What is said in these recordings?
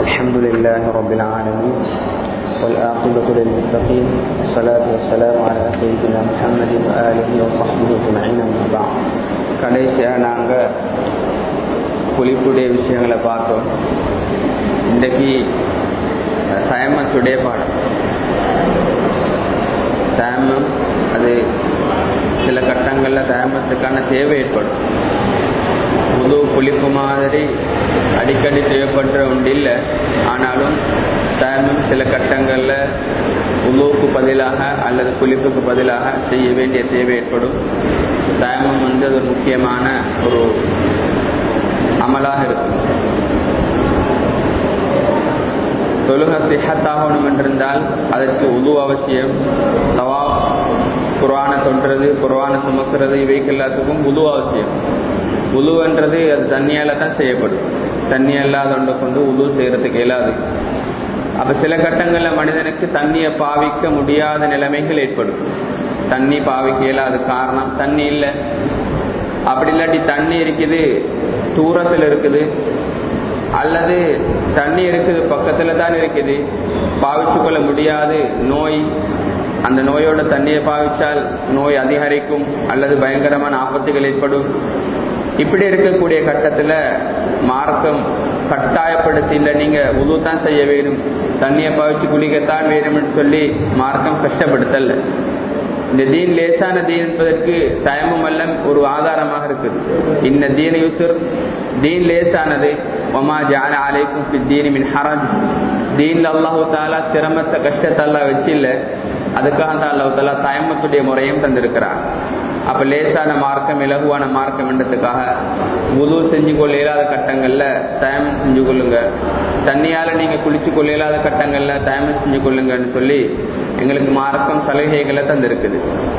الحمد لله رب العالمين والآقبة للمتقين والصلاة والسلام على سيدنا محمد وآله وصحبه أجمعين أما بعد கடைசியாக நாங்கள் குளிப்புடைய விஷயங்களை பார்த்தோம் இன்றைக்கு தயமத்துடைய பாடம் தயமம் அது சில கட்டங்களில் தயமத்துக்கான தேவை ஏற்படும் புது குளிப்பு மாதிரி அடிக்கடி தேவைப்படுற ஒன்று இல்லை ஆனாலும் தயமம் சில கட்டங்களில் உழுவுக்கு பதிலாக அல்லது குளிப்புக்கு பதிலாக செய்ய வேண்டிய தேவை ஏற்படும் தயமம் வந்து ஒரு முக்கியமான ஒரு அமலாக இருக்கும் தொழுக சிஹத்தாகணும் என்றிருந்தால் அதற்கு உது அவசியம் தவா குர்வானை தொன்றது குர்வானை சுமக்கிறது இவைக்கு எல்லாத்துக்கும் உது அவசியம் உழுவன்றது அது தண்ணியால தான் செய்யப்படும் தண்ணி அல்லாத ஒன்றை கொண்டு உழு செய்யறதுக்கு இயலாது அப்ப சில கட்டங்களில் மனிதனுக்கு தண்ணியை பாவிக்க முடியாத நிலைமைகள் ஏற்படும் தண்ணி பாவிக்க இயலாது காரணம் தண்ணி இல்லை அப்படி இல்லாட்டி தண்ணி இருக்குது தூரத்தில் இருக்குது அல்லது தண்ணி இருக்குது பக்கத்துல தான் இருக்குது பாவிச்சு கொள்ள முடியாது நோய் அந்த நோயோட தண்ணியை பாவிச்சால் நோய் அதிகரிக்கும் அல்லது பயங்கரமான ஆபத்துகள் ஏற்படும் இப்படி இருக்கக்கூடிய கட்டத்தில் மார்க்கம் கட்டாயப்படுத்தி இல்லை நீங்க உது தான் செய்ய வேணும் தண்ணியை பாவிச்சு குளிக்கத்தான் வேணும்னு சொல்லி மார்க்கம் கஷ்டப்படுத்தல இந்த தீன் லேசான தீன் என்பதற்கு தயமும் அல்ல ஒரு ஆதாரமாக இருக்குது இந்த தீன யூசுர் தீன் லேசானது ஒமா ஜான ஆலைக்கும் தீனி மின் ஹரஜ் தீன்ல அல்லாஹு தாலா சிரமத்தை கஷ்டத்தை எல்லாம் வச்சில்ல அதுக்காக தான் அல்லாஹு தாலா தயமத்துடைய முறையும் தந்திருக்கிறார் அப்ப லேசான மார்க்கம் இலகுவான மார்க்கம் என்றதுக்காக முழு செஞ்சு கொள்ள இயலாத கட்டங்கள்ல தயமம் செஞ்சு கொள்ளுங்க தண்ணியால நீங்க குளிச்சு கொள்ள இயலாத கட்டங்கள்ல தயமம் செஞ்சு கொள்ளுங்கன்னு சொல்லி எங்களுக்கு மார்க்கம் சலுகைகளை தந்திருக்குது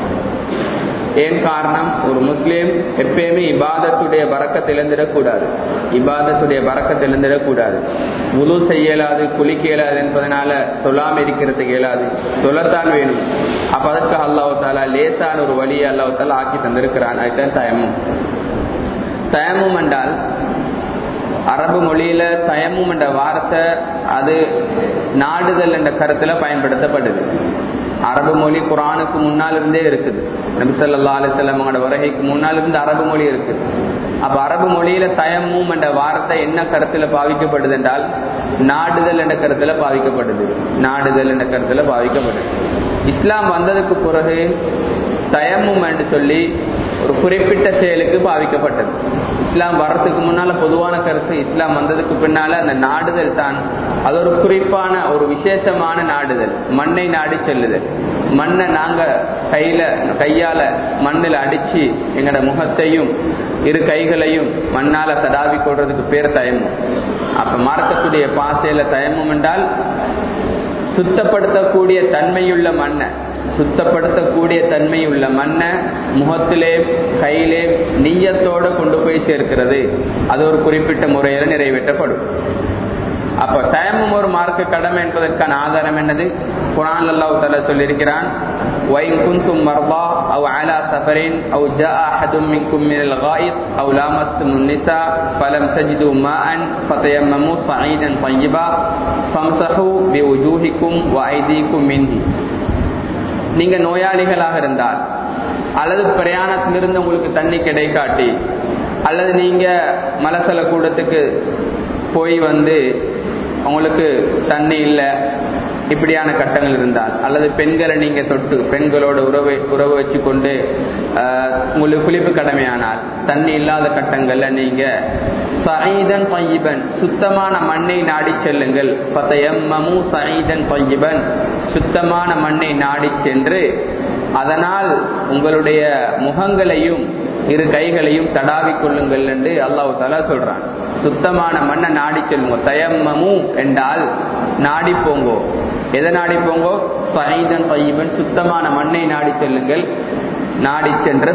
ஏன் காரணம் ஒரு முஸ்லீம் எப்பயுமே இபாதத்துடைய பறக்கத்தை இழந்துடக்கூடாது இபாதத்துடைய பறக்கத்தை இழந்துடக்கூடாது முழு செய்யலாது குளிக்க இயலாது என்பதனால சொல்லாம இருக்கிறதுக்கு இயலாது சொல்லத்தான் வேணும் அப்ப அதற்கு அல்லாஹு தாலா லேசான ஒரு வழியை அல்லாஹு தாலா ஆக்கி தந்திருக்கிறான் அதுதான் தயமும் தயமும் என்றால் அரபு மொழியில தயமும் என்ற வார்த்தை அது நாடுதல் என்ற கருத்துல பயன்படுத்தப்படுது அரபு மொழி குரானுக்கு முன்னால் இருந்தே இருக்குது நபிசல்லா அலிசல்லமோட வருகைக்கு முன்னால் இருந்து அரபு மொழி இருக்குது அப்ப அரபு மொழியில தயமும் என்ற வார்த்தை என்ன கருத்துல பாவிக்கப்படுது என்றால் நாடுதல் என்ற கருத்துல பாவிக்கப்படுது நாடுதல் என்ற கருத்துல பாவிக்கப்படுது இஸ்லாம் வந்ததுக்கு பிறகு தயமும் என்று சொல்லி ஒரு குறிப்பிட்ட செயலுக்கு பாவிக்கப்பட்டது இஸ்லாம் வர்றதுக்கு முன்னால பொதுவான கருத்து இஸ்லாம் வந்ததுக்கு பின்னால அந்த நாடுதல் தான் அது ஒரு குறிப்பான ஒரு விசேஷமான நாடுதல் மண்ணை நாடி செல்லுதல் மண்ணை நாங்க கையில கையால மண்ணில் அடிச்சு எங்களோட முகத்தையும் இரு கைகளையும் மண்ணால தடாவி கொள்றதுக்கு பேர் தயமும் அப்ப மார்க்கத்துடைய பாசையில தயமும் என்றால் சுத்தப்படுத்தக்கூடிய தன்மையுள்ள மண்ணை சுத்தப்படுத்தக்கூடிய தன்மையுள்ள மண்ணை முகத்திலே கையிலே நீயத்தோட கொண்டு போய் சேர்க்கிறது அது ஒரு குறிப்பிட்ட முறையில நிறைவேற்றப்படும் அப்ப தயமும் ஒரு மார்க்க கடமை என்பதற்கான ஆதாரம் என்னது குரான் அல்லாஹ் தலா சொல்லியிருக்கிறான் وإن كنتم مرضى أو على سفر أو جاء أحد منكم من الغائط أو لامستم النساء فلم تجدوا ماء فتيمموا صعيدا طيبا فامسحوا بوجوهكم وأيديكم منه நீங்க நோயாளிகளாக இருந்தால் அல்லது பிரயாணத்திலிருந்து உங்களுக்கு தண்ணி கிடைக்காட்டி அல்லது நீங்க மலசல கூடத்துக்கு போய் வந்து உங்களுக்கு தண்ணி இல்லை இப்படியான கட்டங்கள் இருந்தால் அல்லது பெண்களை நீங்க தொட்டு பெண்களோட உறவை உறவு வச்சு கொண்டு உங்களுக்கு குளிப்பு கடமையானால் தண்ணி இல்லாத கட்டங்கள்ல நீங்க சயீதன் பையிபன் சுத்தமான மண்ணை நாடி செல்லுங்கள் பத்தயம்மமு சயீதன் பையிபன் சுத்தமான மண்ணை நாடி சென்று அதனால் உங்களுடைய முகங்களையும் இரு கைகளையும் தடாவிக் கொள்ளுங்கள் என்று அல்லாஹு தாலா சொல்றான் சுத்தமான மண்ணை நாடி செல்லுங்க தயம்மமு என்றால் நாடி போங்கோ எதை நாடி போங்கோ சைதன் பையபன் சுத்தமான மண்ணை நாடி செல்லுங்கள் நாடி சென்று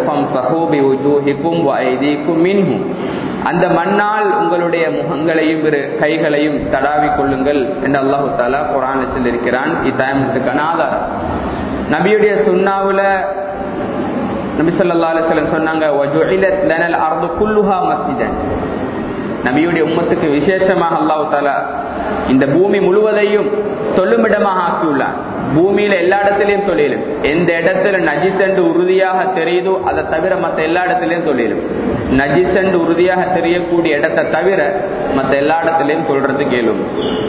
மின்ஹும் அந்த மண்ணால் உங்களுடைய முகங்களையும் இரு கைகளையும் தடாவிக் கொள்ளுங்கள் என்று அல்லாஹு தாலா குரான் சொல்லியிருக்கிறான் இத்தயமத்துக்கான ஆதாரம் நபியுடைய சுண்ணாவுல நபி சொல்லா அலிஸ்லம் சொன்னாங்க நபியுடைய உம்மத்துக்கு விசேஷமாக அல்லாஹு தாலா இந்த பூமி முழுவதையும் சொல்லுமிடமாக ஆக்கியுள்ளார் பூமியில எல்லா இடத்திலையும் சொல்லிடும் எந்த இடத்துல நஜிஸ் என்று உறுதியாக தெரியுதோ அதை தவிர மற்ற எல்லா இடத்திலையும் சொல்லிடும் நஜிஸ் என்று உறுதியாக தெரியக்கூடிய இடத்தை தவிர மற்ற எல்லா இடத்திலையும் சொல்றது கேளும்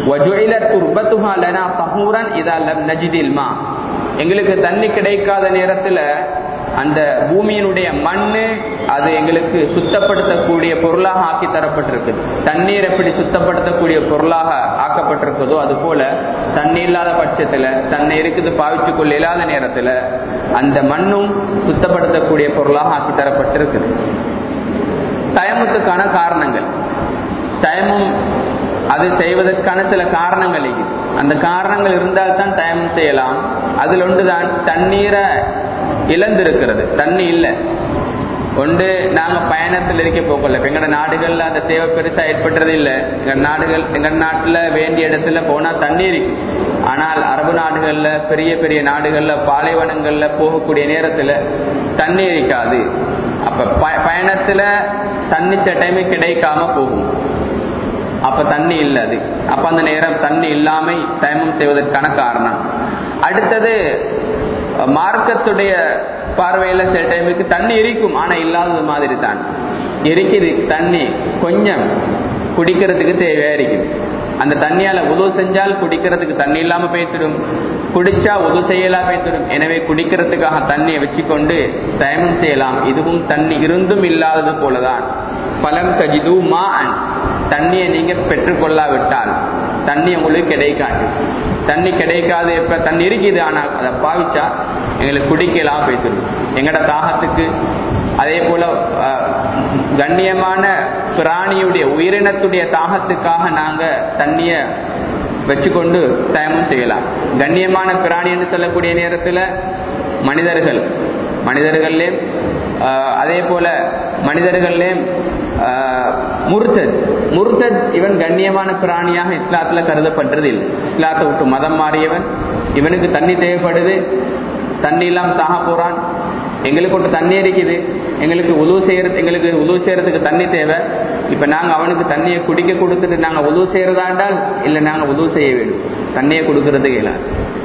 எங்களுக்கு தண்ணி கிடைக்காத நேரத்துல அந்த பூமியினுடைய மண்ணு அது எங்களுக்கு சுத்தப்படுத்தக்கூடிய பொருளாக ஆக்கி தரப்பட்டிருக்குது தண்ணீர் எப்படி சுத்தப்படுத்தக்கூடிய பொருளாக ஆக்கப்பட்டிருக்குதோ அது போல தண்ணி இல்லாத பட்சத்துல தன்னை இருக்குது பாவிச்சு கொள்ள இல்லாத நேரத்துல அந்த மண்ணும் சுத்தப்படுத்தக்கூடிய பொருளாக ஆக்கி தரப்பட்டிருக்குது தயமுத்துக்கான காரணங்கள் தயமும் அது செய்வதற்கான சில காரணங்கள் இருக்குது அந்த காரணங்கள் இருந்தால் தான் தயமம் செய்யலாம் அதில் ஒன்றுதான் தண்ணீரை இழந்திருக்கிறது தண்ணி இல்லை ஒன்று நாங்க பயணத்தில் இருக்க போகல எங்கட நாடுகள்ல அந்த தேவை பெருசா ஏற்பட்டது இல்லை எங்க நாடுகள் எங்க நாட்டுல வேண்டிய இடத்துல போனா தண்ணி இருக்கு ஆனால் அரபு நாடுகள்ல பெரிய பெரிய நாடுகள்ல பாலைவனங்கள்ல போகக்கூடிய நேரத்துல தண்ணி இருக்காது அப்ப பயணத்துல தண்ணி டைமே கிடைக்காம போகும் அப்ப தண்ணி இல்லை அது அப்ப அந்த நேரம் தண்ணி இல்லாமை தயமம் செய்வதற்கான காரணம் அடுத்தது மார்க்கத்துடைய பார்வையில சில டைமுக்கு தண்ணி இருக்கும் ஆனா இல்லாதது மாதிரி தான் இருக்குது தண்ணி கொஞ்சம் குடிக்கிறதுக்கு தேவையா இருக்குது அந்த தண்ணியால உதவு செஞ்சால் குடிக்கிறதுக்கு தண்ணி இல்லாம பேசிடும் குடிச்சா உதவு செய்யலாம் பேசிடும் எனவே குடிக்கிறதுக்காக தண்ணியை வச்சுக்கொண்டு தயமம் செய்யலாம் இதுவும் தண்ணி இருந்தும் இல்லாதது போலதான் பலம் கஜிது மா தண்ணியை நீங்க பெற்றுக்கொள்ளாவிட்டால் தண்ணி உங்களுக்கு கிடைக்காது தண்ணி கிடைக்காது எப்ப தண்ணி இருக்குது ஆனா அதை பாவிச்சா எங்களுக்கு குடிக்கலாம் பேசிடும் எங்கட தாகத்துக்கு அதே போல கண்ணியமான பிராணியுடைய உயிரினத்துடைய தாகத்துக்காக நாங்க தண்ணிய வச்சுக்கொண்டு தயமும் செய்யலாம் கண்ணியமான பிராணி என்று சொல்லக்கூடிய நேரத்துல மனிதர்கள் மனிதர்கள்லேயும் அதே போல மனிதர்கள்லேயும் முர்த்தத் முர்த்தத் இவன் கண்ணியமான பிராணியாக இஸ்லாத்துல கருதப்பட்டது இல்லை இஸ்லாத்தை விட்டு மதம் மாறியவன் இவனுக்கு தண்ணி தேவைப்படுது தண்ணி இல்லாம தாக போறான் எங்களுக்கு ஒரு தண்ணி இருக்குது எங்களுக்கு உதவு செய்யறது எங்களுக்கு உதவு செய்யறதுக்கு தண்ணி தேவை இப்ப நாங்க அவனுக்கு தண்ணியை குடிக்க கொடுத்துட்டு நாங்க உதவு செய்யறதாண்டால் இல்ல நாங்க உதவு செய்ய வேண்டும் தண்ணியை கொடுக்கறதுக்கு இயலாது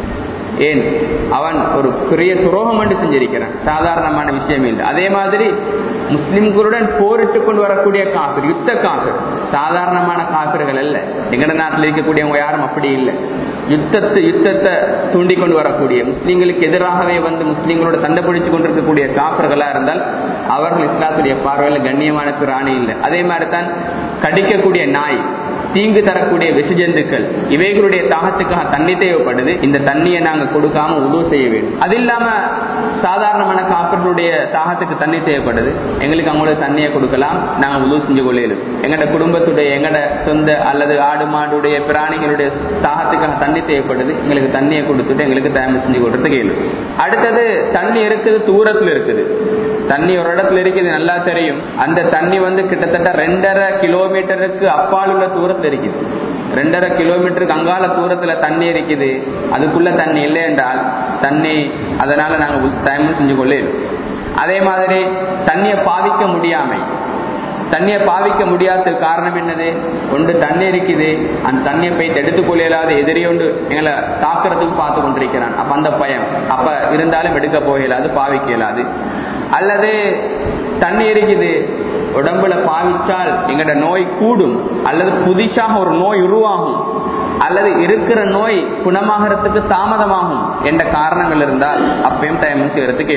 ஏன் அவன் ஒரு பெரிய துரோகம் என்று செஞ்சிருக்கிறான் சாதாரணமான விஷயம் இல்லை அதே மாதிரி முஸ்லிம்களுடன் போரிட்டு கொண்டு வரக்கூடிய காப்பீர் யுத்த காப்பீர் சாதாரணமான காப்பீர்கள் அல்ல எங்கட நாட்டில் இருக்கக்கூடியவங்க யாரும் அப்படி இல்லை யுத்தத்தை யுத்தத்தை தூண்டி கொண்டு வரக்கூடிய முஸ்லிம்களுக்கு எதிராகவே வந்து முஸ்லிம்களோட சண்டை பிடிச்சு கொண்டிருக்கக்கூடிய காப்பர்களா இருந்தால் அவர்கள் இஸ்லாத்துடைய பார்வையில் கண்ணியமான பிராணி இல்லை அதே மாதிரி தான் கடிக்கக்கூடிய நாய் தீங்கு தரக்கூடிய விஷஜந்துக்கள் இவைகளுடைய தாகத்துக்காக தண்ணி தேவைப்படுது இந்த தண்ணியை நாங்க கொடுக்காம உதவு செய்ய வேண்டும் அது இல்லாம சாதாரணமான காப்பர்களுடைய தாகத்துக்கு தண்ணி தேவைப்படுது எங்களுக்கு அவங்களுக்கு தண்ணியை கொடுக்கலாம் நாங்க உதவு செஞ்சு கொள்ளையிலும் எங்கட குடும்பத்துடைய எங்கட சொந்த அல்லது ஆடு மாடுடைய பிராணிகளுடைய தாகத்துக்காக தண்ணி தேவைப்படுது எங்களுக்கு தண்ணியை கொடுத்துட்டு எங்களுக்கு தயவு செஞ்சு கொடுறது கேளு அடுத்தது தண்ணி இருக்குது தூரத்துல இருக்குது தண்ணி ஒரு இடத்துல இருக்குது நல்லா தெரியும் அந்த தண்ணி வந்து கிட்டத்தட்ட ரெண்டரை கிலோமீட்டருக்கு அப்பால் உள்ள தூரத்துல இருக்குது ரெண்டரை கிலோமீட்டருக்கு அங்கால தூரத்துல தண்ணி இருக்குது அதுக்குள்ள தண்ணி இல்லை என்றால் தண்ணி அதனால நாங்க தயமம் செஞ்சு கொள்ளையிலும் அதே மாதிரி தண்ணியை பாவிக்க முடியாமை தண்ணியை பாவிக்க முடியாத காரணம் என்னது ஒன்று தண்ணி இருக்குது அந்த தண்ணியை போய் எடுத்துக்கொள்ள இயலாத எதிரி ஒன்று எங்களை தாக்குறதுக்கு பார்த்து கொண்டிருக்கிறான் அப்ப அந்த பயம் அப்ப இருந்தாலும் எடுக்க போகலாது பாவிக்க இயலாது அல்லது தண்ணி இருக்குது உடம்புல பாவிச்சால் எங்கட நோய் கூடும் அல்லது புதுசாக ஒரு நோய் உருவாகும் அல்லது இருக்கிற நோய் குணமாகறதுக்கு தாமதமாகும் என்ற காரணங்கள் இருந்தால் அப்பயும் தயமம் செய்யறதுக்கு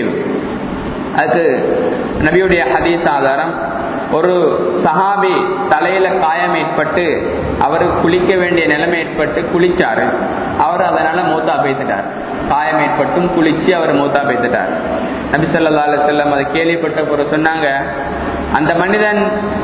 அதுக்கு நபியுடைய ஹதீஸ் ஆதாரம் ஒரு சஹாபி தலையில காயம் ஏற்பட்டு அவரு குளிக்க வேண்டிய நிலைமை ஏற்பட்டு குளிச்சாரு அவர் அதனால மூத்தா பேத்துட்டார் காயம் ஏற்பட்டும் குளிச்சு அவர் மூத்தா பேத்துட்டார் நபி சொல்லா செல்லம் அதை கேள்விப்பட்ட பிறகு சொன்னாங்க அந்த மனிதன்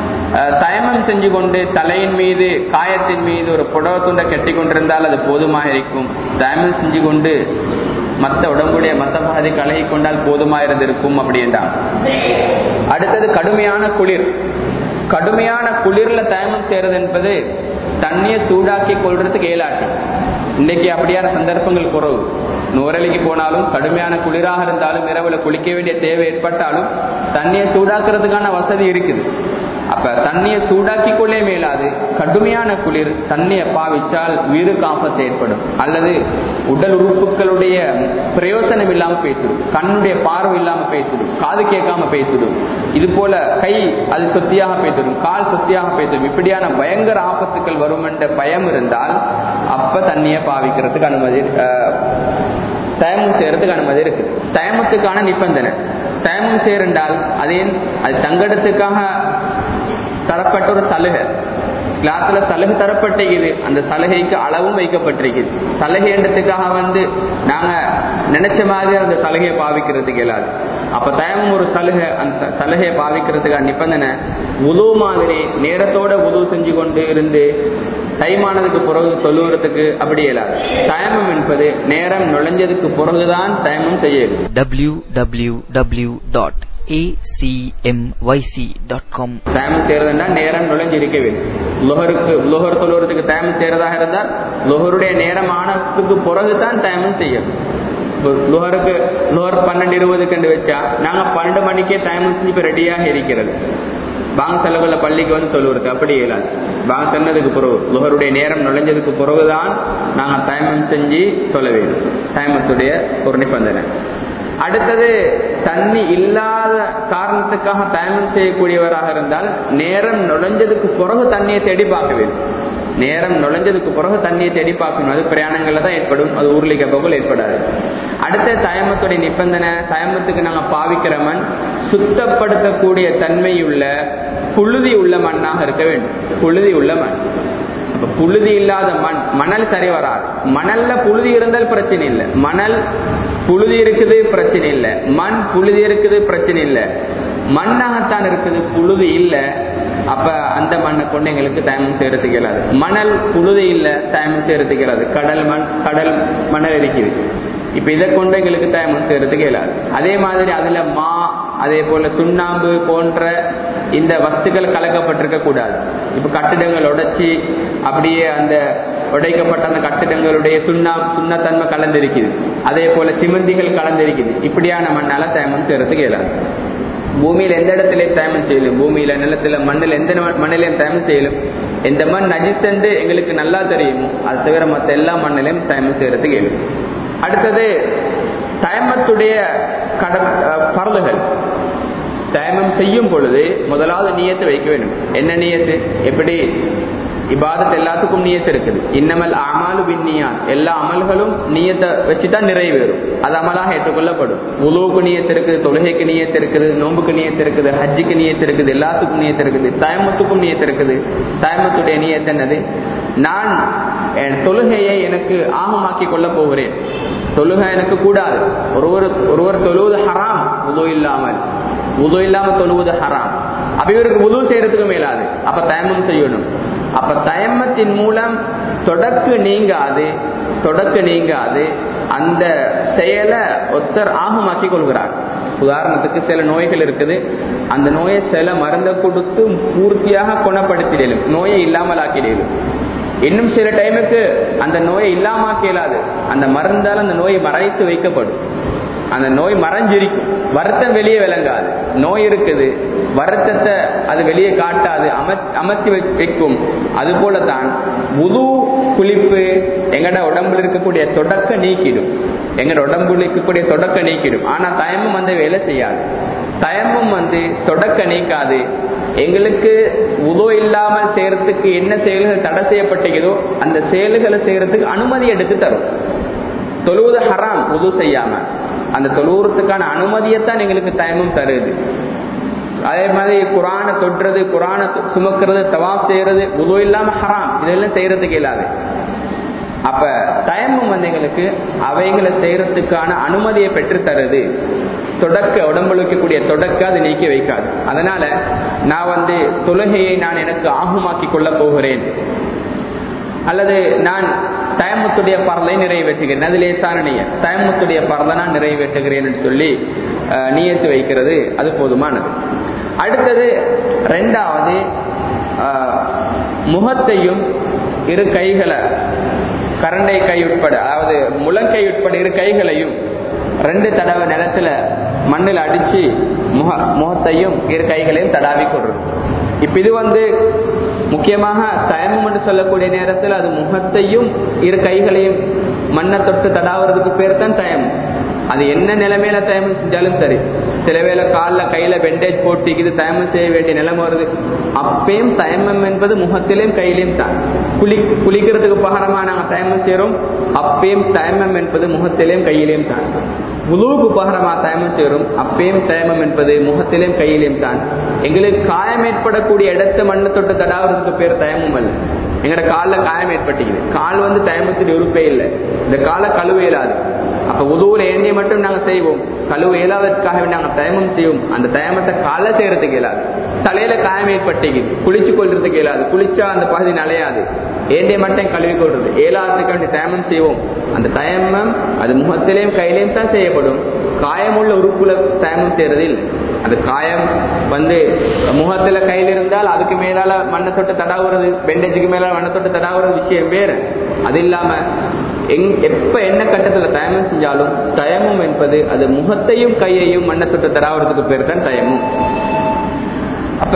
தயமம் செஞ்சு கொண்டு தலையின் மீது காயத்தின் மீது ஒரு புடவை துண்டை கட்டி கொண்டிருந்தால் அது போதுமாக இருக்கும் தயமம் செஞ்சு கொண்டு மற்ற உடம்புடைய மற்ற பாதி கலகி கொண்டால் போதுமாக இருந்திருக்கும் அப்படின்றான் அடுத்தது கடுமையான குளிர் கடுமையான குளிர்ல தயமம் செய்யறது என்பது தண்ணியை சூடாக்கி கொள்றதுக்கு ஏலாட்டி இன்னைக்கு அப்படியான சந்தர்ப்பங்கள் குறவு நூறலிக்கு போனாலும் கடுமையான குளிராக இருந்தாலும் இரவுல குளிக்க வேண்டிய தேவை ஏற்பட்டாலும் தண்ணியை சூடாக்குறதுக்கான வசதி இருக்குது அப்ப தண்ணியை சூடாக்கி கொள்ளே மேலாது கடுமையான குளிர் தண்ணியை பாவிச்சால் உயிருக்கு ஆபத்து ஏற்படும் அல்லது உடல் உறுப்புகளுடைய பிரயோசனம் இல்லாம பேசிடும் கண்ணுடைய பார்வை இல்லாம பேசிடும் காது கேட்காம பேசிடும் இது போல கை அது சொத்தியாக பேசிடும் கால் சொத்தியாக பேசிடும் இப்படியான பயங்கர ஆபத்துக்கள் வரும் என்ற பயம் இருந்தால் அப்ப தண்ணியை பாவிக்கிறதுக்கு அனுமதி தயமம் செய்யறதுக்கு அனுமதி இருக்கு தயமத்துக்கான நிபந்தனை தயமம் செய்யறால் அதே அது தங்கடத்துக்காக தரப்பட்ட ஒரு சலுகை கிளாஸ்ல சலுகை தரப்பட்டிருக்குது அந்த சலுகைக்கு அளவும் வைக்கப்பட்டிருக்குது சலுகை என்றதுக்காக வந்து நாங்க நினைச்ச மாதிரி அந்த சலுகையை பாவிக்கிறதுக்கு இயலாது அப்ப தயமும் ஒரு சலுகை அந்த சலுகையை பாவிக்கிறதுக்கான நிபந்தனை உதவு மாதிரி நேரத்தோட உதவு செஞ்சு கொண்டு இருந்து டைமானதுக்கு பிறகு சொல்லுவதற்கு அப்படி இயலாது தயமம் என்பது நேரம் நுழைஞ்சதுக்கு பிறகுதான் தயமம் செய்யும் www.acmyc.com தயமம் செய்யறதுன்னா நேரம் நுழைஞ்சு இருக்க வேண்டும் லுகருக்கு லுகர் தொழுவதுக்கு தயமம் செய்யறதாக இருந்தால் லுகருடைய நேரம் ஆனதுக்கு பிறகுதான் தயமம் செய்யும் லுகருக்கு லுகர் பன்னெண்டு இருபது கண்டு வச்சா நாங்க பன்னெண்டு மணிக்கே தயமம் செஞ்சு இப்ப ரெடியாக இருக்கிறது பாங்க செலவுல பள்ளிக்கு வந்து தொழுவுறது அப்படி இயலாது பாங்க சொன்னதுக்கு பிறகு லுகருடைய நேரம் நுழைஞ்சதுக்கு பிறகுதான் நாங்க தயமம் செஞ்சு சொல்ல வேண்டும் தயமத்துடைய ஒரு நிபந்தனை அடுத்தது தண்ணி இல்லாத காரணத்துக்காக தயமம் செய்யக்கூடியவராக இருந்தால் நேரம் நுழைஞ்சதுக்கு பிறகு தண்ணியை தேடி பார்க்க வேண்டும் நேரம் நுழைஞ்சதுக்கு பிறகு தண்ணியை தேடி பார்க்கணும் அது பிரயாணங்கள்ல தான் ஏற்படும் அது ஊர்லிக்க போகல் ஏற்படாது அடுத்த தயமத்துடைய நிபந்தனை தயமத்துக்கு நாங்க பாவிக்கிற மண் சுத்தப்படுத்தக்கூடிய தன்மையுள்ள புழுதி உள்ள மண்ணாக இருக்க வேண்டும் புழுதி உள்ள மண் அப்ப புழுதி இல்லாத மண் மணல் சரி வராது மணல்ல புழுதி இருந்தால் பிரச்சனை இல்லை மணல் புழுதி இருக்குது பிரச்சனை இல்லை மண் புழுதி இருக்குது பிரச்சனை இல்லை மண்ணாகத்தான் இருக்குது புழுதி இல்லை அப்ப அந்த மண்ணை கொண்டு எங்களுக்கு தயமம் செய்யறதுக்கு இயலாது மணல் புழுதி இல்லை தயமம் செய்யறதுக்கு இயலாது கடல் மண் கடல் மணல் இருக்குது இப்ப இதை கொண்டு எங்களுக்கு தயமம் செய்யறதுக்கு இயலாது அதே மாதிரி அதுல மா அதே போல சுண்ணாம்பு போன்ற இந்த வஸ்துக்கள் கலக்கப்பட்டிருக்க கூடாது இப்ப கட்டிடங்கள் உடைச்சி அப்படியே அந்த உடைக்கப்பட்ட அந்த கட்டிடங்களுடைய சுண்ணா சுண்ணத்தன்மை கலந்திருக்குது அதே போல சிமந்திகள் கலந்திருக்குது இப்படியான மண்ணால தயமம் செய்யறதுக்கு இயலாது பூமியில எந்த இடத்துலயும் தயமம் செய்யலும் பூமியில நிலத்துல மண்ணில் எந்த மண்ணிலையும் தயமம் செய்யலும் எந்த மண் நஜித்தண்டு எங்களுக்கு நல்லா தெரியுமோ அது தவிர மற்ற எல்லா மண்ணிலையும் தயமம் செய்யறதுக்கு இயலும் அடுத்தது தயமத்துடைய கட பரலுகள் தயமம் செய்யும் பொழுது முதலாவது நியத்து வைக்க வேண்டும் என்ன நியத்து எப்படி இபாதத் எல்லாத்துக்கும் நியத்து இருக்குது இன்னமல் அமாலு பின்னியான் எல்லா அமல்களும் நியத்தை வச்சுதான் நிறைவேறும் அது அமலாக ஏற்றுக்கொள்ளப்படும் உலவுக்கு நியத்து இருக்குது தொழுகைக்கு நியத்து இருக்குது நோம்புக்கு நியத்து இருக்குது ஹஜ்ஜுக்கு நியத்து இருக்குது எல்லாத்துக்கும் நியத்து இருக்குது தயமத்துக்கும் நியத்து இருக்குது தயமத்துடைய நியத்து என்னது நான் என் தொழுகையை எனக்கு ஆகமாக்கி கொள்ள போகிறேன் தொழுகை எனக்கு கூடாது ஒருவர் ஒருவர் தொழுவது ஹராம் உதவு இல்லாமல் உது இல்லாம தொழுவது ஹராம் அப்ப இவருக்கு உது செய்யறதுக்கு மேலாது அப்ப தயமம் செய்யணும் அப்ப தயமத்தின் மூலம் தொடக்கு நீங்காது தொடக்கு நீங்காது அந்த செயலை ஒத்தர் ஆகமாக்கி கொள்கிறார் உதாரணத்துக்கு சில நோய்கள் இருக்குது அந்த நோயை சில மருந்தை கொடுத்து பூர்த்தியாக குணப்படுத்திடலும் நோயை இல்லாமல் ஆக்கிடலும் இன்னும் சில டைமுக்கு அந்த நோயை இல்லாம இயலாது அந்த மருந்தால் அந்த நோய் மறைத்து வைக்கப்படும் அந்த நோய் மறைஞ்சிருக்கும் வருத்தம் வெளியே விளங்காது நோய் இருக்குது வருத்தத்தை அது வெளியே காட்டாது அமர்த்தி வைக்கும் அது போலதான் முது குளிப்பு எங்கட உடம்புல இருக்கக்கூடிய தொடக்க நீக்கிடும் எங்கட உடம்புல இருக்கக்கூடிய தொடக்க நீக்கிடும் ஆனா தயமும் வந்து வேலை செய்யாது தயமும் வந்து தொடக்க நீக்காது எங்களுக்கு உதோ இல்லாமல் செய்யறதுக்கு என்ன செயல்கள் தடை செய்யப்பட்டதோ அந்த செயல்களை செய்யறதுக்கு அனுமதி எடுத்து தரும் தொழுவது ஹராம் உது செய்யாம அந்த தொழுவுறதுக்கான அனுமதியைத்தான் எங்களுக்கு தயமும் தருது அதே மாதிரி குரானை தொட்டுறது குரானை சுமக்கிறது தவாப் செய்யறது உதவு இல்லாம ஹராம் இதெல்லாம் செய்யறதுக்கு இயலாது அப்ப தயமும் வந்து எங்களுக்கு அவைகளை செய்யறதுக்கான அனுமதியை பெற்று தருது தொடக்க உடம்புல வைக்கக்கூடிய தொடக்க அது நீக்கி வைக்காது அதனால நான் வந்து தொழுகையை நான் எனக்கு ஆகுமாக்கி கொள்ள போகிறேன் அல்லது நான் தயமத்துடைய பரலை நிறைவேற்றுகிறேன் அது லேசான நீய தயமத்துடைய பரலை நான் நிறைவேற்றுகிறேன் சொல்லி நீயத்து வைக்கிறது அது போதுமானது அடுத்தது ரெண்டாவது முகத்தையும் இரு கைகளை கரண்டை கை உட்பட அதாவது முழங்கை உட்பட இரு கைகளையும் ரெண்டு தடவை நிலத்துல மண்ணில் அடிச்சு முக முகத்தையும் இரு கைகளையும் தடாவி கொடுறது இப்ப இது வந்து முக்கியமாக தயமம் என்று சொல்லக்கூடிய நேரத்தில் அது முகத்தையும் இரு கைகளையும் மண்ணை தொட்டு தடாவுறதுக்கு பேர் தான் தயமம் அது என்ன நிலைமையில தயமம் செஞ்சாலும் சரி சில வேளை காலில் கையில பெண்டேஜ் போட்டிக்குது தயமம் செய்ய வேண்டிய நிலைமை வருது அப்பயும் தயமம் என்பது முகத்திலையும் கையிலையும் தான் குளி குளிக்கிறதுக்கு பகரமா நாங்கள் தயமம் செய்யறோம் அப்பயும் தயமம் என்பது முகத்திலையும் கையிலையும் தான் உழுவுக்கு பகரமா தயமம் செய்யறோம் அப்பயும் தயமம் என்பது முகத்திலையும் கையிலையும் தான் எங்களுக்கு காயம் ஏற்படக்கூடிய இடத்தை மண்ணை தொட்டு தடாவுறதுக்கு பேர் தயமும் அல்ல எங்கட காலில் காயம் ஏற்பட்டுக்குது கால் வந்து தயமத்துடைய உறுப்பே இல்லை இந்த காலை கழுவ இயலாது அப்ப உதவுல எண்ணெயை மட்டும் நாங்க செய்வோம் கழுவ இயலாததுக்காக நாங்க தயமம் செய்வோம் அந்த தயமத்தை காலை செய்யறதுக்கு இயலாது தலையில காயம் ஏற்பட்டுக்குது குளிச்சு கொள்றதுக்கு இயலாது குளிச்சா அந்த பகுதி நலையாது ஏண்டியை மட்டும் கழுவி கொள்றது ஏழாவதுக்கு வேண்டிய தயமம் செய்வோம் அந்த தயமம் அது முகத்திலையும் கையிலையும் தான் செய்யப்படும் காயமுள்ள உறுப்புல தயமம் செய்யறது இல்லை அது காயம் வந்து முகத்துல கையில் இருந்தால் அதுக்கு மேலால மண்ணை தொட்டு தடாவுறது பெண்டேஜுக்கு மேலால மண்ணை தொட்டு தடாவுறது விஷயம் வேறு அது இல்லாம எங் எப்ப என்ன கட்டத்துல தயமம் செஞ்சாலும் தயமம் என்பது அது முகத்தையும் கையையும் மண்ணை தொட்டு தடாவுறதுக்கு பேர் தான் தயமும் அப்ப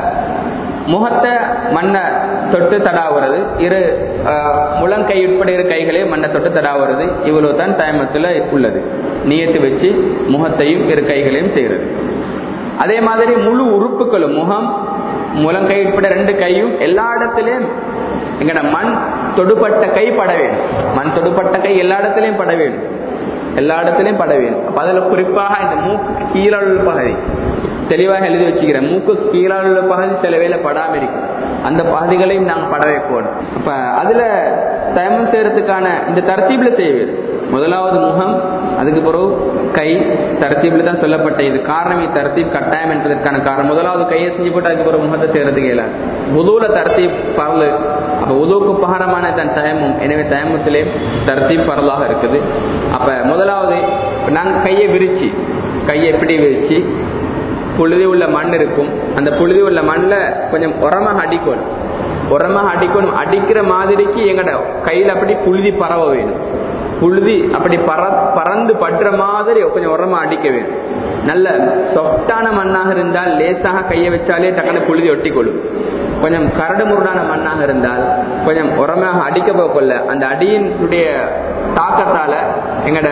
முகத்தை மண்ணை தொட்டு தடாவுறது இரு முழங்கை உட்பட இரு கைகளையும் மண்ணை தொட்டு தடாவுறது இவ்வளவு தான் தயமத்துல உள்ளது நீயத்து வச்சு முகத்தையும் இரு கைகளையும் செய்யறது அதே மாதிரி முழு உறுப்புகளும் முகம் முழங்கை உட்பட ரெண்டு கையும் எல்லா இடத்துலயும் எங்கட மண் தொடுபட்ட கை பட வேணும் மண் தொடுபட்ட கை எல்லா இடத்துலயும் பட வேணும் எல்லா இடத்துலயும் பட வேணும் அப்ப அதுல குறிப்பாக இந்த மூக்கு கீழே உள்ள பகுதி தெளிவாக எழுதி வச்சுக்கிறேன் மூக்கு கீழே உள்ள பகுதி சில வேலை படாம இருக்கும் அந்த பகுதிகளையும் நாங்கள் பட வைக்கணும் அப்ப அதுல தயமம் செய்யறதுக்கான இந்த தரத்தீப்ல செய்ய வேண்டும் முதலாவது முகம் அதுக்கு பிறகு கை தரத்தீப்ல தான் சொல்லப்பட்ட இது காரணம் தரத்தீப் கட்டாயம் என்பதற்கான காரணம் முதலாவது கையை செஞ்சு போட்டு அதுக்கு பிறகு முகத்தை செய்யறதுக்கு இயலாது உதவுல தரத்தீப் பரல் அப்ப உதவுக்கு பகரமான தன் தயமும் எனவே தயமத்திலே தரத்தீப் பரலாக இருக்குது அப்ப முதலாவது நாங்கள் கையை விரிச்சு கையை எப்படி விரிச்சு புழுதி உள்ள மண் இருக்கும் அந்த புழுதி உள்ள மண்ணில் கொஞ்சம் உரமாக அடிக்கணும் உரமாக அடிக்கணும் அடிக்கிற மாதிரிக்கு எங்கட கையில் அப்படி புழுதி பரவ வேணும் புழுதி அப்படி பற பறந்து படுற மாதிரி கொஞ்சம் உரமா அடிக்க வேணும் நல்ல சொஃப்டான மண்ணாக இருந்தால் லேசாக கையை வச்சாலே டக்குனு புழுதி ஒட்டிக்கொள்ளும் கொஞ்சம் கரடு முரடான மண்ணாக இருந்தால் கொஞ்சம் உரமாக அடிக்க போகல அந்த அடியினுடைய தாக்கத்தால எங்கட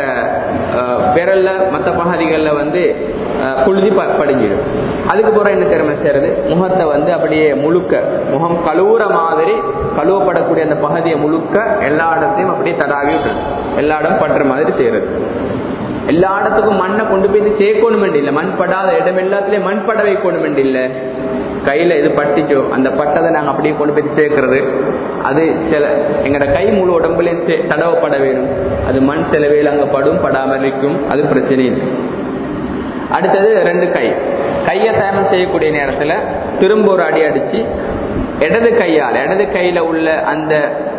விரல்ல மற்ற பகுதிகளில் வந்து புழுதி படிஞ்சிடும் அதுக்கு பிறகு என்ன திறமை செய்யறது முகத்தை வந்து அப்படியே முழுக்க முகம் கழுவுற மாதிரி கழுவப்படக்கூடிய அந்த பகுதியை முழுக்க எல்லா இடத்தையும் அப்படியே தடாவி விட்டுறது எல்லா இடம் படுற மாதிரி செய்யறது எல்லா இடத்துக்கும் மண்ணை கொண்டு போய் சேர்க்கணும் இல்லை மண் படாத இடம் எல்லாத்துலயும் மண் பட வைக்கணும் இல்லை கையில இது பட்டிச்சோ அந்த பட்டதை நாங்க அப்படியே கொண்டு போய் சேர்க்கிறது அது சில எங்கட கை முழு உடம்புலையும் தடவப்பட வேணும் அது மண் செலவையில் அங்க படும் படாமல் இருக்கும் அது பிரச்சனை இல்லை அடுத்தது ரெண்டு கை கையை தயமம் செய்யக்கூடிய நேரத்துல திரும்ப ஒரு அடி அடிச்சு இடது கையால இடது கையில உள்ள அந்த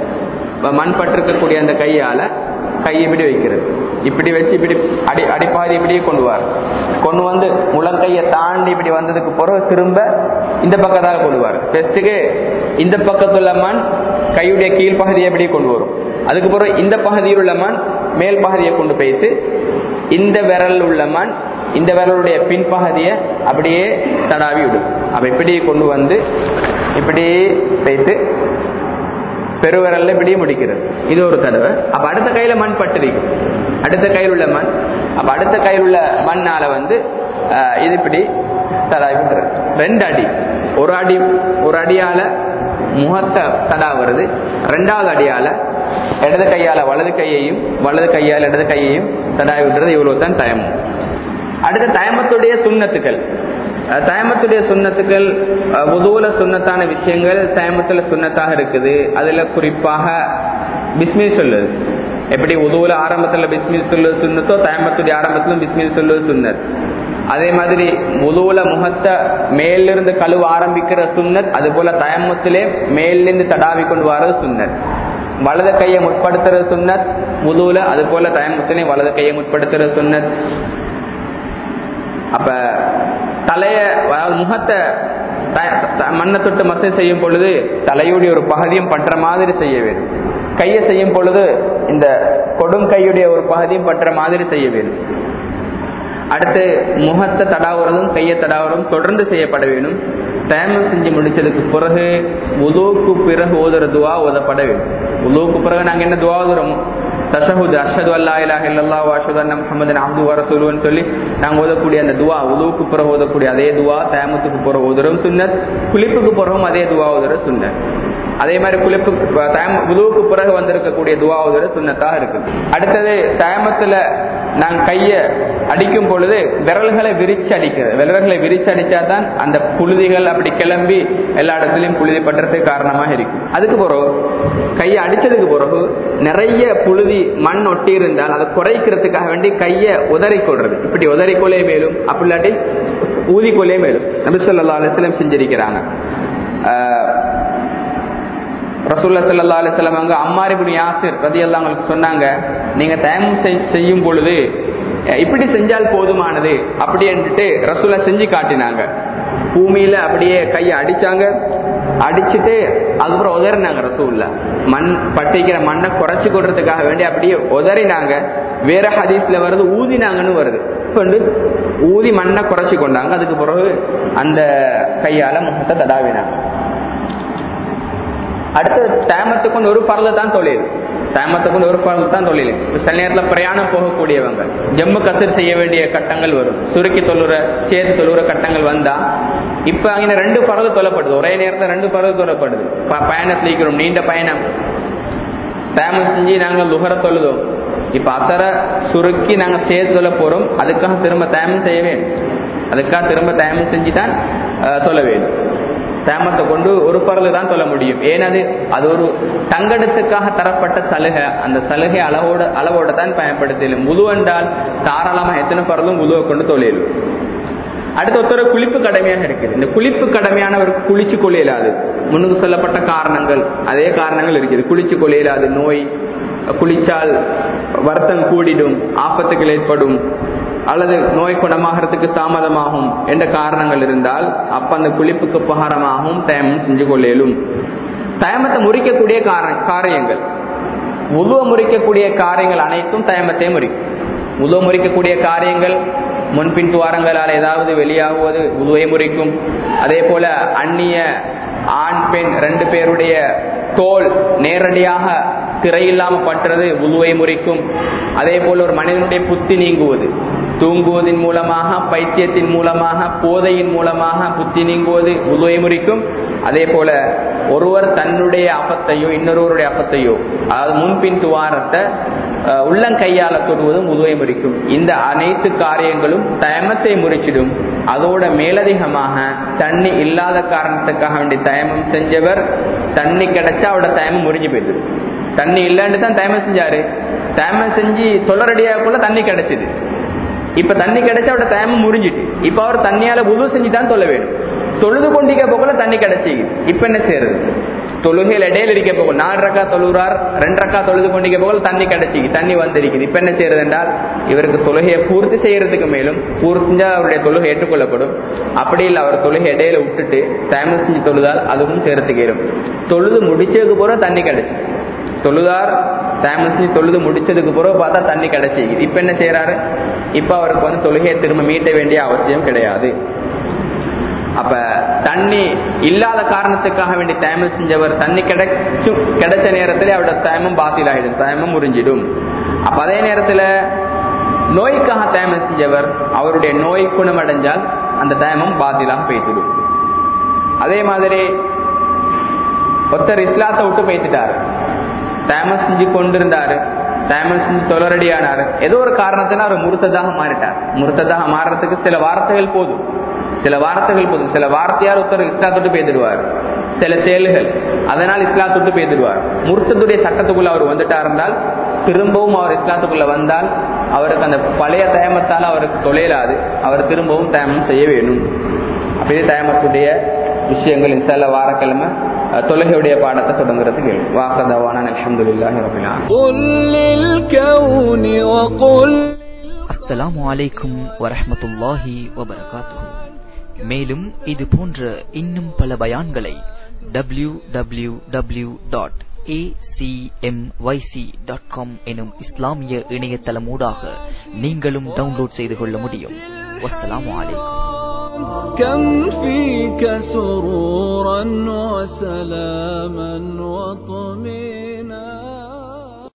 மண் பட்டிருக்கக்கூடிய அந்த கையால கையை இப்படி வைக்கிறது இப்படி வச்சு இப்படி அடி அடிப்பாதி இப்படியே கொண்டு வர கொண்டு வந்து முழங்கையை தாண்டி இப்படி வந்ததுக்கு பிறகு திரும்ப இந்த பக்கத்தால கொண்டு வர பெஸ்ட்டுக்கு இந்த பக்கத்துள்ள மண் கையுடைய கீழ்ப்பகுதியை இப்படி கொண்டு வரும் அதுக்கு பிறகு இந்த பகுதியில் உள்ள மண் மேல் பகுதியை கொண்டு போயிட்டு இந்த விரல் உள்ள மண் இந்த விரலுடைய பின்பகுதியை அப்படியே தடாவி விடும் அப்ப இப்படி கொண்டு வந்து இப்படி வைத்து பெருவிரல்ல இப்படியே முடிக்கிறது இது ஒரு தடவை அப்ப அடுத்த கையில மண் பட்டிருக்கும் அடுத்த கையில் உள்ள மண் அப்ப அடுத்த கையில் உள்ள மண்ணால வந்து இது இப்படி தடாவி விட்டுறது ரெண்டு அடி ஒரு அடி ஒரு அடியால முகத்தை தடாவுறது ரெண்டாவது அடியால இடது கையால வலது கையையும் வலது கையால் இடது கையையும் தடாவி விட்டுறது இவ்வளவு தான் தயமம் அடுத்த தயமத்துடைய சுண்ணத்துக்கள் தயமத்துடைய சுண்ணத்துக்கள் உதவுல சுண்ணத்தான விஷயங்கள் தயமத்துல சுண்ணத்தாக இருக்குது அதுல குறிப்பாக பிஸ்மி சொல்லுது எப்படி உதவுல ஆரம்பத்துல பிஸ்மி சொல்லுவது சுண்ணத்தோ தயமத்துடைய ஆரம்பத்திலும் பிஸ்மி சொல்லுவது சுண்ணத் அதே மாதிரி உதவுல முகத்தை மேலிருந்து கழுவ ஆரம்பிக்கிற சுண்ணத் அது போல தயமத்திலே மேலிருந்து தடாவி கொண்டு வர்றது சுண்ணத் வலது கையை முற்படுத்துறது சுண்ணத் முதுகுல அது போல தயமத்திலே வலது கையை முற்படுத்துறது சுண்ணத் அப்ப தலைய அதாவது முகத்தை மண்ணை தொட்டு மசை செய்யும் பொழுது தலையுடைய ஒரு பகுதியும் பற்ற மாதிரி செய்ய வேண்டும் கையை செய்யும் பொழுது இந்த கொடும் கையுடைய ஒரு பகுதியும் பற்ற மாதிரி செய்ய வேண்டும் அடுத்து முகத்தை தடாவுறதும் கையை தடாவுறதும் தொடர்ந்து செய்யப்பட வேண்டும் தயமம் செஞ்சு முடிச்சதுக்கு பிறகு உதவுக்கு பிறகு ஓதுற துவா ஓதப்பட வேண்டும் உதவுக்கு பிறகு நாங்க என்ன துவா ஓதுறோமோ தஷஹுத் அஷது அல்லா இலாஹ இல்லல்லாஹு வ அஷ்ஹது அன்ன முஹம்மதன் அப்து வ ரசூலுன்னு சொல்லி நாங்க ஓதக்கூடிய அந்த துவா உதவுக்கு பிறகு ஓதக்கூடிய அதே துவா தயமத்துக்கு பிறகு ஓதுறோம் சுன்னத் குளிப்புக்கு பிறகும் அதே துவா ஓதுற சுன்னத் அதே மாதிரி குளிப்பு உதவுக்கு பிறகு வந்திருக்கக்கூடிய துவா ஓதுற சுன்னத்தாக இருக்குது அடுத்தது தயமத்துல நாங்க கைய அடிக்கும் பொழுது விரல்களை விரிச்சு அடிக்கிறது விரல்களை விரிச்சு அடிச்சா தான் அந்த புழுதிகள் அப்படி கிளம்பி எல்லா இடத்துலயும் புழுதி பட்டுறதுக்கு காரணமாக இருக்கும் அதுக்கு பிறகு கையை அடிச்சதுக்கு பிறகு நிறைய புழுதி மண் ஒட்டி இருந்தால் அதை குறைக்கிறதுக்காக வேண்டி கையை உதறி கொள்றது இப்படி உதறிக்கொள்ளே மேலும் அப்படி இல்லாட்டி ஊதிக்கொள்ளே மேலும் நபிசல்லா அலிஸ்லம் செஞ்சிருக்கிறாங்க ரசூல்லா சல்லா அலிஸ்லாம் அங்க அம்மாரிபுன் யாசிர் ரதி எல்லாம் அவங்களுக்கு சொன்னாங்க நீங்க தயமம் செய்யும் பொழுது இப்படி செஞ்சால் போதுமானது அப்படி என்றுட்டு ரசூல்லா செஞ்சு காட்டினாங்க பூமியில அப்படியே கையை அடிச்சாங்க அடிச்சுட்டு அதுக்கப்புறம் உதறினாங்க ரசூல்ல மண் பட்டிக்கிற மண்ணை குறைச்சு கொடுறதுக்காக வேண்டி அப்படியே உதறினாங்க வேற ஹதீஸ்ல வருது ஊதினாங்கன்னு வருது வந்து ஊதி மண்ணை குறைச்சி கொண்டாங்க அதுக்கு பிறகு அந்த கையால முகத்தை தடாவினாங்க அடுத்து தேமத்துக்கு கொண்டு ஒரு பரல தான் தொழில் தேமத்துக்கு கொண்டு ஒரு பரல தான் தொழில் சில நேரத்தில் பிரயாணம் போகக்கூடியவங்க ஜம்மு கசர் செய்ய வேண்டிய கட்டங்கள் வரும் சுருக்கி தொழுற சேர்த்து தொழுற கட்டங்கள் வந்தா இப்ப அங்கே ரெண்டு பரவு தொல்லப்படுது ஒரே நேரத்தில் ரெண்டு பரவு தொல்லப்படுது பயணத்தில் இருக்கிறோம் நீண்ட பயணம் தேமம் செஞ்சு நாங்கள் லுகர தொழுதோம் இப்ப அசர சுருக்கி நாங்க சேர்த்து சொல்ல போறோம் அதுக்காக திரும்ப தேமம் செய்ய வேண்டும் அதுக்காக திரும்ப தேமம் செஞ்சு தான் சொல்ல வேண்டும் தேமத்தை கொண்டு ஒரு பரல் தான் சொல்ல முடியும் ஏனது அது ஒரு தங்கடத்துக்காக தரப்பட்ட சலுகை அந்த சலுகை அளவோட அளவோட தான் பயன்படுத்தலும் முழு என்றால் தாராளமாக எத்தனை பரலும் முழுவை கொண்டு தொழிலும் அடுத்த ஒருத்தர குளிப்பு கடமையாக இருக்குது இந்த குளிப்பு கடமையானவருக்கு குளிச்சு கொள்ளையிலாது முன்னுக்கு சொல்லப்பட்ட காரணங்கள் அதே காரணங்கள் இருக்குது குளிச்சு கொள்ளையிலாது நோய் குளிச்சால் வருத்தம் கூடிடும் ஆபத்துகள் ஏற்படும் அல்லது நோய் குணமாகறதுக்கு தாமதமாகும் என்ற காரணங்கள் இருந்தால் அப்ப அந்த குளிப்புக்கு உபகாரமாகவும் தயமம் செஞ்சு கொள்ளேலும் தயமத்தை முறிக்கக்கூடிய காரியங்கள் உருவ முறிக்கக்கூடிய காரியங்கள் அனைத்தும் தயமத்தை முறிக்கும் உருவ முறிக்கக்கூடிய காரியங்கள் முன்பின் துவாரங்களால் ஏதாவது வெளியாகுவது உதுவை முறிக்கும் அதே போல அந்நிய ஆண் பெண் ரெண்டு பேருடைய தோல் நேரடியாக திரையில்லாம பற்றது உதுவை முறிக்கும் அதே போல ஒரு மனிதனுடைய புத்தி நீங்குவது தூங்குவதன் மூலமாக பைத்தியத்தின் மூலமாக போதையின் மூலமாக புத்தி நீங்குவது உதுவை முறிக்கும் அதே போல ஒருவர் தன்னுடைய அப்பத்தையோ இன்னொருவருடைய அப்பத்தையோ அதாவது முன்பின் துவாரத்தை உள்ளங்கையால தொடுவதும் உதுவை முறிக்கும் இந்த அனைத்து காரியங்களும் தயமத்தை முறிச்சிடும் அதோட மேலதிகமாக தண்ணி இல்லாத காரணத்துக்காக வேண்டி தயமம் செஞ்சவர் தண்ணி கிடைச்சா அவரோட தயமம் முறிஞ்சு போயிடுது தண்ணி இல்லைன்னு தான் தயமம் செஞ்சாரு தயமம் செஞ்சு தொல்லரடியாக்குள்ள தண்ணி கிடைச்சிது இப்ப தண்ணி கிடைச்சா அவரோட தயமம் முறிஞ்சிட்டு இப்ப அவர் தண்ணியால உதவு செஞ்சு தான் சொல்ல வேண்டும் தொழுது கொண்டிருக்க போகல தண்ணி கிடைச்சி இப்ப என்ன செய்யறது தொழுகையில் இடையில இருக்க போகும் நாலு ரக்கா தொழுறார் ரெண்டு ரக்கா தொழுது கொண்டிருக்க போகல தண்ணி கிடைச்சி தண்ணி வந்திருக்குது இப்ப என்ன செய்யறது என்றால் இவருக்கு தொழுகையை பூர்த்தி செய்யறதுக்கு மேலும் பூர்த்தி செஞ்சா அவருடைய தொழுகை ஏற்றுக்கொள்ளப்படும் அப்படி இல்லை அவர் தொழுகை இடையில விட்டுட்டு தயமம் செஞ்சு தொழுதால் அதுவும் சேர்த்துக்கு ஏறும் தொழுது முடிச்சதுக்கு போற தண்ணி கிடைச்சி தொழுதார் தயமம் செஞ்சு தொழுது முடிச்சதுக்கு பிறகு பார்த்தா தண்ணி கிடைச்சி இப்ப என்ன செய்யறாரு இப்ப அவருக்கு வந்து தொழுகையை திரும்ப மீட்ட வேண்டிய அவசியம் கிடையாது அப்ப தண்ணி இல்லாத காரணத்துக்காக வேண்டி தயமம் செஞ்சவர் தண்ணி கிடைச்சும் கிடைச்ச நேரத்துல அவரோட தயமம் பாத்திலாயிடும் தயமம் முறிஞ்சிடும் அப்ப அதே நேரத்துல நோய்க்காக தயமம் செஞ்சவர் அவருடைய நோய் குணமடைஞ்சால் அந்த தயமம் பாத்திலாக பெய்த்துடும் அதே மாதிரி ஒருத்தர் இஸ்லாத்தை விட்டு பெய்த்துட்டாரு தயமம் செஞ்சு கொண்டிருந்தாரு தயமம் செஞ்சு தொலரடியானாரு ஏதோ ஒரு காரணத்தினால் அவர் முருத்ததாக மாறிட்டார் முருத்ததாக மாறுறதுக்கு சில வார்த்தைகள் போதும் சில வார்த்தைகள் போதும் சில வார்த்தையால் ஒருத்தர் இஸ்லாத்தொட்டு பேசிடுவார் சில செயல்கள் அதனால் இஸ்லாத்தொட்டு பேசிடுவார் முருத்தத்துடைய சட்டத்துக்குள்ள அவர் வந்துட்டார் இருந்தால் திரும்பவும் அவர் இஸ்லாத்துக்குள்ள வந்தால் அவருக்கு அந்த பழைய தயமத்தால் அவருக்கு தொலைலாது அவர் திரும்பவும் தயமம் செய்ய வேணும் அப்படியே தயமத்துடைய விஷயங்கள் இன்சால வாரக்கிழமை தொழுகையுடைய பாடத்தை தொடங்குறதுக்கு வாசதவான அலமதுல்லாஹி ரபிலா அஸ்ஸலாமு அலைக்கும் வரஹமத்துல்லாஹி வபரகாத்துஹு மேலும் இது போன்ற இன்னும் பல பயான்களை W W W dot acmyc.com எனும் இஸ்லாமிய இணையதளமூடாக நீங்களும் டவுன்லோட் செய்து கொள்ள முடியும் வஸ்ஸலாமு அலைக்கும் كم فيك سرورا وسلاما وطمئنا